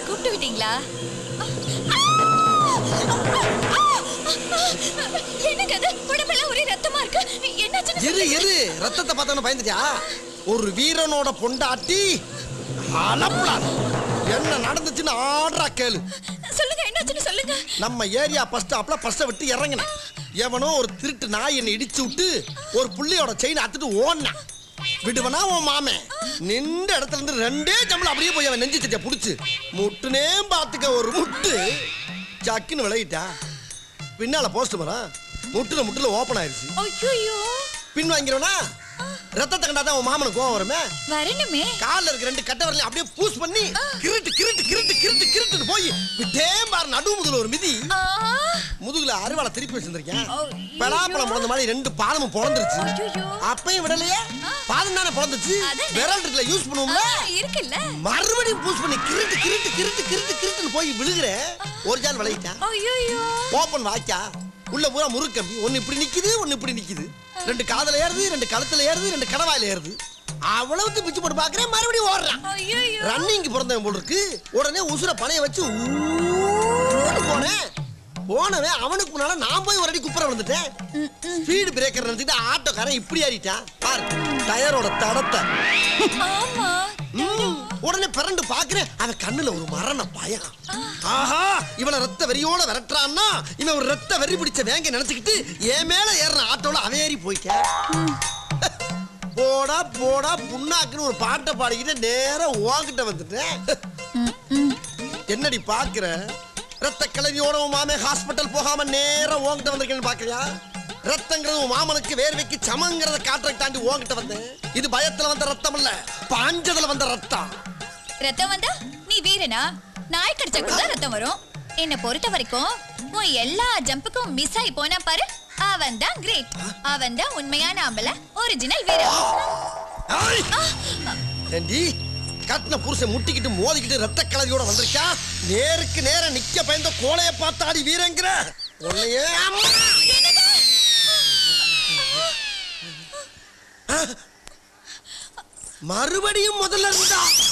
கூப்பிட்டு விட்டீங்களா என்னங்க அது உடம்பெல்லாம் ஒரே ரத்தமா இருக்கு என்னாச்சுன்னு எரு எரு ரத்தத்தை பார்த்தவன பயந்துட்டியா ஒரு வீரனோட பொண்டாட்டி அளப்படாது என்ன நடந்துச்சுன்னு ஆடுறா கேளு சொல்லுங்க என்னாச்சுன்னு சொல்லுங்க நம்ம ஏரியா பஸ் ஸ்டாப்ல பஸ்ஸை விட்டு இறங்கினேன் எவனோ ஒரு திருட்டு நாய் என்னை இடிச்சு விட்டு ஒரு புள்ளையோட செயின் அத்துட்டு ஓடினான் விடுவனா உன் மாமன் நின்ற இடத்துல இருந்து ரெண்டே ஜம்பளம் அப்படியே போய் அவன் நெஞ்சு சட்டிய புடிச்சு முட்டுனே பாத்துக்க ஒரு முட்டு சக்குன்னு விளையிட்டா பின்னால போஸ்ட் மரம் முட்டுல முட்டுல ஓபன் ஆயிருச்சு ஐயோ பின் வாங்கிறவனா ரத்தத்தை கண்டாதான் உன் மாமனுக்கு கோவம் வருமே வரணுமே கால்ல இருக்க ரெண்டு கட்ட வரலையும் அப்படியே பூஸ் பண்ணி கிருட்டு கிருட்டு கிருட்டு கிருட்டு கிருட்டுன்னு போய் விட்டே பாரு நடு முதுகுல ஒரு மிதி ஆ, முதுகுல அருவாளை திருப்பி வச்சிருந்திருக்கேன் ஐயோ. பலாப்பழம் பிறந்த மாதிரி ரெண்டு பாலமும் பிறந்துருச்சு ஐயையோ. அப்பயும் விடலையே பாதம் தானே பிறந்துச்சு அதானே. விரல் இருக்குல்ல யூஸ் பண்ணுவோம்ல ஆ, இருக்குல்ல மறுபடியும் பூஸ் பண்ணி கிருட்டு கிருட்டு கிருட்டு கிருட்டு கிருட்டுன்னு போய் விழுகிற ஒரு ஜான் விளையிட்டான் ஐயோ ஓப்பன் வாய்க்கா உள்ள பூரா முறுக்கம்பி ஒன்னு இப்படி நிக்குது ஒன்னு இப்படி நிக்குது ரெண்டு காதுல ஏறுது ரெண்டு கழுத்துல ஏறுது ரெண்டு கடவாயில ஏறுது அவ்வளவுக்கு பிச்சு போட்டு பாக்குறேன் மறுபடியும் ஓடுறான் ஐயோ ரன்னிங் பிறந்தவன் போல இருக்கு உடனே உசுர பணைய வச்சு ஊன்னு போனேன் போனவன் அவனுக்கு முன்னால நான் போய் ஒரு அடி குப்புற விழுந்துட்டேன் ஸ்பீடு பிரேக்கர் நினைச்சிட்டு ஆட்டோக்காரன் இப்படி ஏறிட்டான் பாரு டயரோட தடத்தை ஆமா ம், உடனே பிறண்டு பாக்குறேன் அவன் கண்ணுல ஒரு மரண பயம் ஆஹா இவனை ரத்த வெறியோட விரட்டுறான்னா இவன் ஒரு ரத்த வெறி பிடிச்ச வேங்க நினைச்சுக்கிட்டு என் மேல ஏறின ஆட்டோல அவன் ஏறி போயிட்டேன் போடா போடா புண்ணாக்குன்னு ஒரு பாட்டை பாடிக்கிட்டு நேரா உன்கிட்ட வந்துட்டேன் என்னடி பாக்குற ரத்த கலரியோட உன் மாமே ஹாஸ்பிட்டல் போகாம நேரா உன்கிட்ட வந்திருக்கேன்னு பாக்குறியா ரத்தங்கிறது உன் மாமனுக்கு வேர்வைக்கு சமங்கிறத காற்றை தாண்டி உன்கிட்ட வந்தேன் இது பயத்துல வந்த ரத்தம் இல்ல பாஞ்சதுல வந்த ரத்தம் ரத்தம் வந்தா நீ வீரனா நாய் கடிச்சா கூட ரத்தம் வரும் என்ன பொறுத்த வரைக்கும் உன் எல்லா ஜம்புக்கும் மிஸ் ஆகி போனா பாரு அவன் தான் கிரேட் அவன் தான் உண்மையான ஆம்பளை ஒரிஜினல் வீரன் ஆய்! ஏண்டி கட்டின புருஷன் முட்டிக்கிட்டு மோதிக்கிட்டு ரத்த கலரியோட வந்திருக்கா நேருக்கு நேர நிக்க பயந்த கோலைய பார்த்தாடி வீரங்கிற உன்னையே அம்மா! ஆ! மறுபடியும் முதல்ல இருந்தா